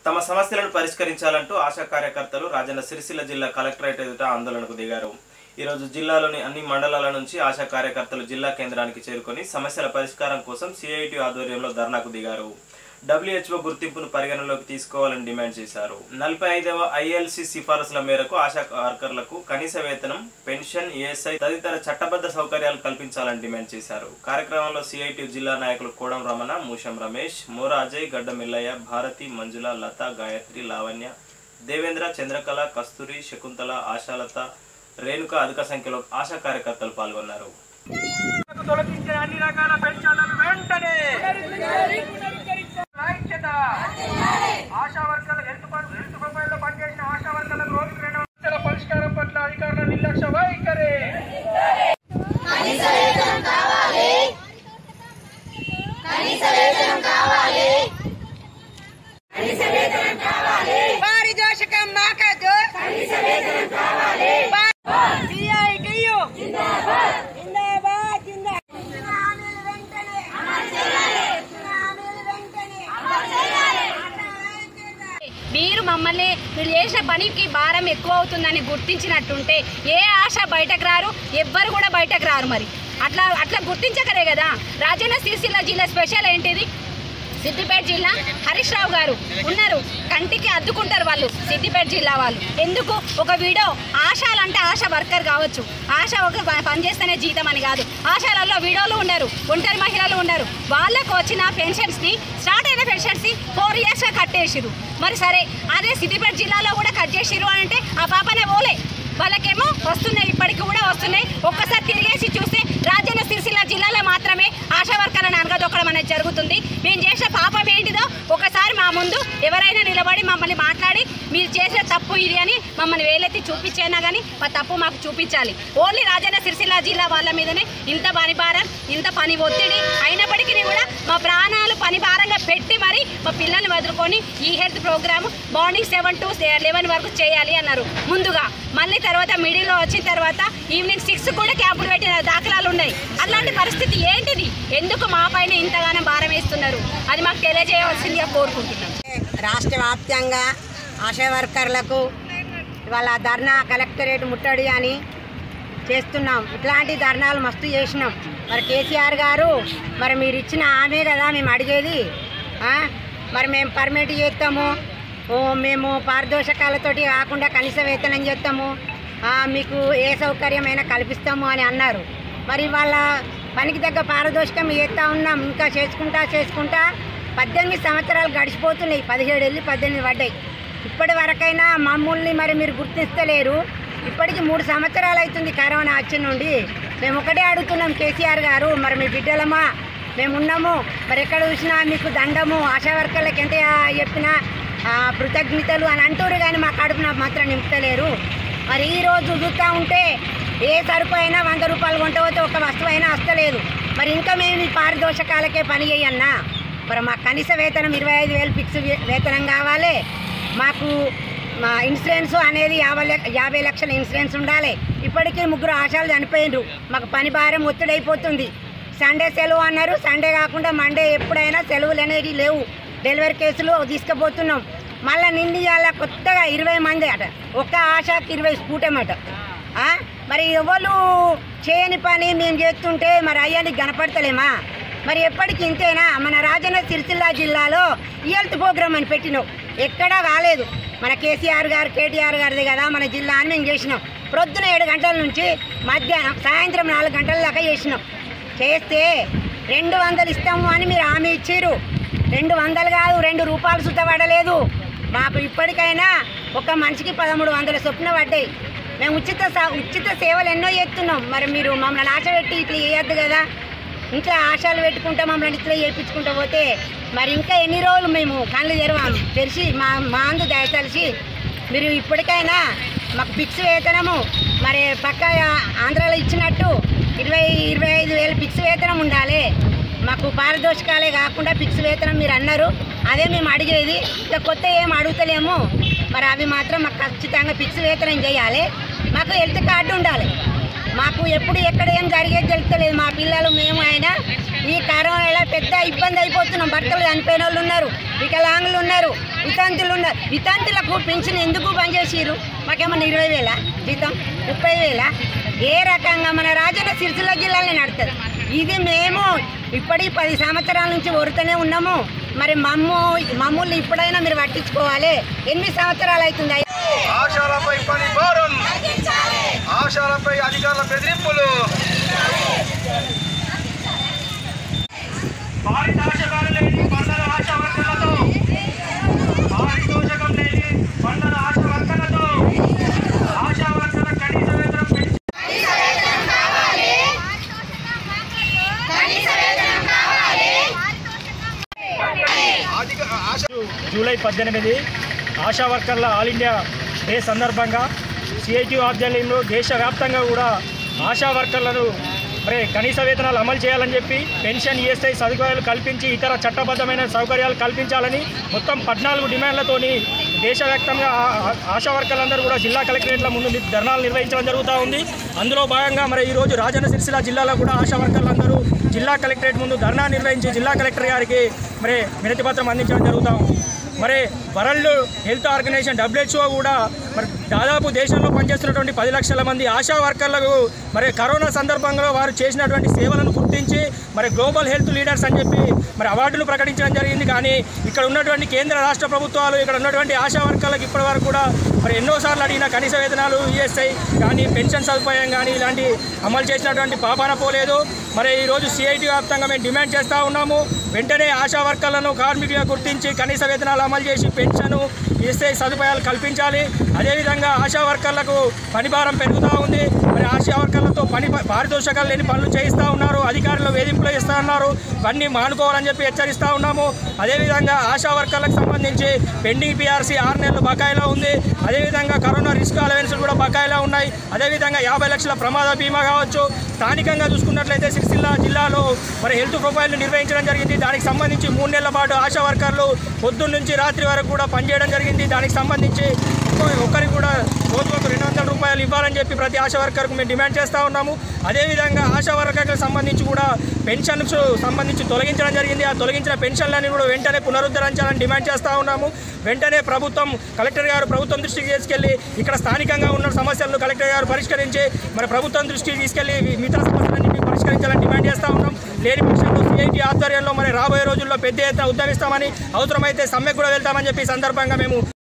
తమ సమస్యలను పరిష్కరించాలంటూ ఆశా కార్యకర్తలు రాజన్న సిరిసిల్ల జిల్లా కలెక్టరేట్ ఎదుట ఆందోళనకు దిగారు ఈరోజు జిల్లాలోని అన్ని మండలాల నుంచి ఆశా కార్యకర్తలు జిల్లా కేంద్రానికి చేరుకొని సమస్యల పరిష్కారం కోసం సిఐటి ఆధ్వర్యంలో ధర్నాకు దిగారు డబ్ల్యూహెచ్ఓ గుర్తింపును పరిగణలోకి తీసుకోవాలని డిమాండ్ చేశారు నలభై ఐదవ ఐఎల్సి సిఫారసుల మేరకు ఆశా వర్కర్లకు కనీస వేతనం పెన్షన్ ఈఎస్ఐ తదితర చట్టబద్ధ సౌకర్యాలు కల్పించాలని డిమాండ్ చేశారు కార్యక్రమంలో సిఐటి జిల్లా నాయకులు కోడం రమణ మూషం రమేష్ మోరా అజయ్ గడ్డ మిల్లయ్య భారతి మంజుల లత గాయత్రి లావణ్య దేవేంద్ర చంద్రకళ కస్తూరి శకుంతల ఆశాలత రేణుక అధిక సంఖ్యలో ఆశా కార్యకర్తలు పాల్గొన్నారు తొలగించిన అన్ని రకాల పెన్షన్లను వెంటనే ఐక్యత ఆశా వర్కర్ల హెల్త్ పన్- హెల్త్ ప్రొఫైల్లో పనిచేసిన ఆశా వర్కర్లకు రోజుకు రెండు వందల పరిష్కారం పట్ల అధికారుల నిర్లక్ష్య వైఖరి పారితోషికం మాకదు సిఐటియు జిందాబాద్ జిందాబాద్ మీరు మమ్మల్ని మీరు చేసిన పనికి భారం ఎక్కువ అవుతుందని గుర్తించినట్టుంటే ఏ ఆశ బయటకు రారు ఎవ్వరు కూడా బయటకు రారు మరి అట్లా అట్లా గుర్తించకరే కదా రాజన్న సిరిసిల్ల జిల్లా స్పెషల్ ఏంటిది సిద్దిపేట జిల్లా హరీష్ రావు గారు ఉన్నారు కంటికి అద్దుకుంటారు వాళ్ళు సిద్దిపేట జిల్లా వాళ్ళు ఎందుకు ఒక వీడియో ఆశాలంటే ఆశ వర్కర్ కావచ్చు ఆశ ఒక ప- పని చేస్తేనే జీతం అని కాదు ఆశాలలో వీడియోలు ఉన్నారు ఒంటరి మహిళలు ఉన్నారు వాళ్ళకు వచ్చిన పెన్షన్స్ని స్టార్ట్ అయిన పెన్షన్స్ని ఫోర్ ఇయర్స్గా కట్టేసిరు మరి సరే అదే సిద్దిపేట జిల్లాలో కూడా కట్ చేసిరు అని అంటే ఆ పాపనే పోలే వాళ్ళకేమో వస్తున్నాయి ఇప్పటికి కూడా వస్తున్నాయి ఒక్కసారి తిరిగేసి చూస్తే రాజన్న సిరిసిల్ల జిల్లాలో మాత్రమే ఆశా వర్కర్లను అనగదొక్కడం అనేది జరుగుతుంది మేము చేసిన పాపం ఏంటిదో ఒకసారి మా ముందు ఎవరైనా నిలబడి మమ్మల్ని మాట్లాడి మీరు చేసే తప్పు ఇది అని మమ్మల్ని వేలెత్తి చూపించైనా కానీ మా తప్పు మాకు చూపించాలి ఓన్లీ రాజన్న సిరిసిల్ల జిల్లా వాళ్ళ మీదనే ఇంత పని భారం ఇంత పని ఒత్తిడి అయినప్పటికీ కూడా మా ప్రాణాలు పని భారంగా పెట్టి మరి మా పిల్లల్ని వదులుకొని ఈ health program morning seven to eleven వరకు చేయాలి అన్నారు ముందుగా మళ్ళీ తర్వాత మిడిల్లో వచ్చిన తర్వాత ఈవినింగ్ సిక్స్ కూడా క్యాంపులు పెట్టిన దాఖలాలు ఉన్నాయి అలాంటి పరిస్థితి ఏంటిది ఎందుకు మా పైన ఇంతగానో భారం వేస్తున్నారు అది మాకు తెలియజేయవలసిందిగా కోరుకుంటున్నాం రాష్ట్ర వ్యాప్తంగా ఆశా వర్కర్లకు ఇవాళ ధర్నా కలెక్టరేట్ ముట్టడి అని చేస్తున్నాం ఇట్లాంటి ధర్నాలు మస్తు చేసినాం మరి కేసీఆర్ గారు మరి మీరు ఇచ్చిన ఆమె కదా మేము అడిగేది ఆ? మరి మేము పర్మిట్ చేస్తాము ఓ మేము పారితోషకాలతోటి కాకుండా కనీస వేతనం చేస్తాము ఆ, మీకు ఏ సౌకర్యమైనా కల్పిస్తాము అని అన్నారు మరి వాళ్ళ పనికి తగ్గ పారదోషకం చేస్తూ ఉన్నాం ఇంకా చేసుకుంటా చేసుకుంటా పద్దెనిమిది సంవత్సరాలు గడిచిపోతున్నాయి పదిహేడు వెళ్ళి పద్దెనిమిది పడ్డాయి ఇప్పటి వరకైనా మమ్మల్ని మరి మీరు గుర్తిస్తలేరు ఇప్పటికి మూడు సంవత్సరాలు అవుతుంది కరోనా వచ్చి నుండి మేము ఒకటే అడుగుతున్నాం కేసీఆర్ గారు మరి మీ బిడ్డలమా మేము ఉన్నాము మరి ఎక్కడ చూసినా మీకు దండము ఆశా వర్కర్లకు ఎంత చెప్పినా ఆ, కృతజ్ఞతలు అని అంటారు కానీ మా కడుపున మాత్రం నింపుతలేరు మరి ఈ రోజు చూస్తూ ఉంటే ఏ సరుకు అయినా వంద రూపాయలు కొంటపోతే ఒక వస్తువు అయినా వస్తలేదు మరి ఇంకా మేము ఈ పారితోషకాలకే పని చేయన్నా మరి మా కనీస వేతనం ఇరవై ఐదు వేలు ఫిక్స్ వే- వేతనం కావాలి మాకు మా ఇన్సూరెన్స్ అనేది యాభై లక్ష యాభై లక్షల ఇన్సూరెన్స్ ఉండాలి ఇప్పటికీ ముగ్గురు ఆశాలు చనిపోయిండ్రు మాకు పని భారం ఒత్తిడైపోతుంది సండే సెలవు అన్నారు సండే కాకుండా మండే ఎప్పుడైనా సెలవులు అనేవి లేవు డెలివరీ కేసులు తీసుకుపోతున్నాం మళ్ళీ నిండి ఇవాళ కొత్తగా ఇరవై మంది అట ఒక్క ఆశకి ఇరవై స్కూటమట ఆ? మరి ఎవరు చేయని పని మేము చేస్తుంటే మరి అయ్యానికి కనపడతలేమా మరి ఎప్పటికి ఇంతేనా మన రాజన్న సిరిసిల్ల జిల్లాలో ఈ హెల్త్ ప్రోగ్రామ్ అని పెట్టినాం ఎక్కడా కాలేదు మన కేసీఆర్ గారు కేటీఆర్ గారిది కదా మన జిల్లా అని మేము చేసినాం ప్రొద్దున ఏడు గంటల నుంచి మధ్యాహ్నం సాయంత్రం నాలుగు గంటల దాకా చేసినాం చేస్తే రెండు వందలు ఇస్తాము అని మీరు హామీ ఇచ్చారు రెండు వందలు కాదు రెండు రూపాయలు సుత పడలేదు మాకు ఇప్పటికైనా ఒక మనిషికి పదమూడు వందల చొప్పున పడ్డాయి మేము ఉచిత స- ఉచిత సేవలు ఎన్నో చేస్తున్నాం మరి మీరు మమ్మల్ని ఆశ పెట్టి ఇట్లా చేయొద్దు కదా ఇంట్లో ఆశలు పెట్టుకుంటా మమ్మల్ని ఇట్లా చేయించుకుంటూ పోతే మరి ఇంకా ఎన్ని రోజులు మేము కళ్ళు తెరవాము తెరిచి మా మా అందు దయతలిసి మీరు ఇప్పటికైనా మాకు ఫిక్స్ వేతనము మరి పక్క ఆంధ్రాలో ఇచ్చినట్టు ఇరవై ఇరవై ఐదు వేలు ఫిక్స్ వేతనం ఉండాలి మాకు పారదోషకాలే కాకుండా ఫిక్స్ వేతనం మీరు అన్నారు అదే మేము అడిగేది ఇంకా కొత్త ఏం అడుగుతలేము మరి అవి మాత్రం మాకు ఖచ్చితంగా ఫిక్స్ వేతనం చేయాలి మాకు హెల్త్ కార్డు ఉండాలి మాకు ఎప్పుడు ఎక్కడ ఏం జరిగేది తెలుస్తలేదు మా పిల్లలు మేము అయినా ఈ కరోనాలో పెద్ద ఇబ్బంది అయిపోతున్నాం భర్తలు చనిపోయిన వాళ్ళు ఉన్నారు వికలాంగులు ఉన్నారు వితంతులు ఉన్నారు వితంతులకు పెన్షన్ ఎందుకు బంద్ చేసిర్రు మాకేమన్నా ఇరవై వేల జీతం ముప్పై వేల ఏ రకంగా మన రాజన్న సిరిసిల్ల జిల్లాలో నడుతుంది ఇది మేము ఇప్పటి పది సంవత్సరాల నుంచి వరుతూనే ఉన్నాము మరి మమ్ము మమ్మల్ని ఇప్పుడైనా మీరు పట్టించుకోవాలి ఎనిమిది సంవత్సరాలు అవుతుంది ఆశాలపై పని భారం ఆశాలపై అధికారుల బెదిరింపులు పారితోషకాలు లేని మండల ఆశా వర్కర్లతో పారితోషకం లేని మండల ఆశా వర్కర్లతో ఆశా వర్కర్ల కనీస వేతనం పెంచి జూలై పద్దెనిమిది ఆశా వర్కర్ల ఆల్ ఇండియా డే సందర్భంగా సిఐటి ఆధ్వర్యంలో దేశవ్యాప్తంగా కూడా ఆశా వర్కర్లను మరి కనీస వేతనాలు అమలు చేయాలని చెప్పి పెన్షన్ ఈఎస్ఐ సదుపాయాలు కల్పించి ఇతర చట్టబద్ధమైన సౌకర్యాలు కల్పించాలని మొత్తం పద్నాలుగు డిమాండ్లతోని దేశవ్యాప్తంగా ఆ- ఆ- ఆశా వర్కర్లందరూ కూడా జిల్లా కలెక్టరేట్ల ముందు ని- ధర్నాలు నిర్వహించడం జరుగుతూ ఉంది అందులో భాగంగా మరి ఈరోజు రాజన్న సిరిసిల్ల జిల్లాలో కూడా ఆశా వర్కర్లందరూ జిల్లా కలెక్టరేట్ ముందు ధర్నా నిర్వహించి జిల్లా కలెక్టర్ గారికి మరి వినతి పత్రం అందించడం జరుగుతూ ఉంది మరి వరల్డ్ హెల్త్ ఆర్గనైజేషన్ డబ్ల్యూహెచ్ఓ కూడా మరి దాదాపు దేశంలో పనిచేస్తున్నటువంటి పది లక్షల మంది ఆశా వర్కర్లకు మరి కరోనా సందర్భంలో వారు చేసినటువంటి సేవలను గుర్తించి మరి గ్లోబల్ హెల్త్ లీడర్స్ అని చెప్పి మరి అవార్డులు ప్రకటించడం జరిగింది కానీ ఇక్కడ ఉన్నటువంటి కేంద్ర రాష్ట్ర ప్రభుత్వాలు ఇక్కడ ఉన్నటువంటి ఆశా వర్కర్లకు ఇప్పటి వరకు కూడా మరి ఎన్నోసార్లు అడిగిన కనీస వేతనాలు ఈఎస్ఐ కానీ పెన్షన్ సదుపాయం కానీ ఇలాంటి అమలు చేసినటువంటి పాపాన పోలేదు మరి ఈరోజు సిఐటి వ్యాప్తంగా మేము డిమాండ్ చేస్తూ ఉన్నాము వెంటనే ఆశా వర్కర్లను కార్మికులుగా గుర్తించి కనీస వేతనాలు అమలు చేసి పెన్షన్ ఈఎస్ఐ సదుపాయాలు కల్పించాలి అదేవిధంగా ఆశా వర్కర్లకు పని భారం పెరుగుతూ ఉంది మరి ఆశా వర్కర్లతో పని పారితోషకాలు లేని పనులు చేయిస్తూ ఉన్నారు అధికారులు వేధింపులు ఇస్తూ ఉన్నారు ఇవన్నీ మానుకోవాలని చెప్పి హెచ్చరిస్తూ ఉన్నాము అదేవిధంగా ఆశా వర్కర్లకు సంబంధించి పెండింగ్ పిఆర్సీ ఆరు నెలలు బకాయిలో ఉంది అదేవిధంగా కరోనా రిస్క్ అలవెన్స్ కూడా బకాయిలో ఉన్నాయి అదేవిధంగా యాభై లక్షల ప్రమాద బీమా కావచ్చు స్థానికంగా చూసుకున్నట్లయితే సిరిసిల్ల జిల్లాలో మరి హెల్త్ ప్రొఫైల్ నిర్వహించడం జరిగింది దానికి సంబంధించి మూడు నెలల పాటు ఆశా వర్కర్లు పొద్దున్న నుంచి రాత్రి వరకు కూడా పనిచేయడం జరిగింది దానికి సంబంధించి ఒక్కో- ఒక్కరికి కూడా రోజుకు రెండు వందల రూపాయలు ఇవ్వాలని చెప్పి ప్రతి ఆశా వర్కర్కు మేము డిమాండ్ చేస్తూ ఉన్నాము అదేవిధంగా ఆశా వర్కర్లకు సంబంధించి కూడా పెన్షన్స్ సంబంధించి తొలగించడం జరిగింది ఆ తొలగించిన పెన్షన్లని కూడా వెంటనే పునరుద్ధరించాలని డిమాండ్ చేస్తూ ఉన్నాము వెంటనే ప్రభుత్వం కలెక్టర్ గారు ప్రభుత్వం దృష్టికి తీసుకెళ్లి ఇక్కడ స్థానికంగా ఉన్న సమస్యలను కలెక్టర్ గారు పరిష్కరించి మరి ప్రభుత్వం దృష్టికి తీసుకెళ్లి మిగతా సమస్యలన్నింటినీ పరిష్కరించాలని డిమాండ్ చేస్తూ ఉన్నాం లేని పక్షంలో సిఐటి ఆధ్వర్యంలో మరి రాబోయే రోజుల్లో పెద్ద ఎత్తున ఉద్యమిస్తామని అవసరమైతే సమ్మెకు కూడా వెళ్తామని చెప్పి ఈ సందర్భంగా మేము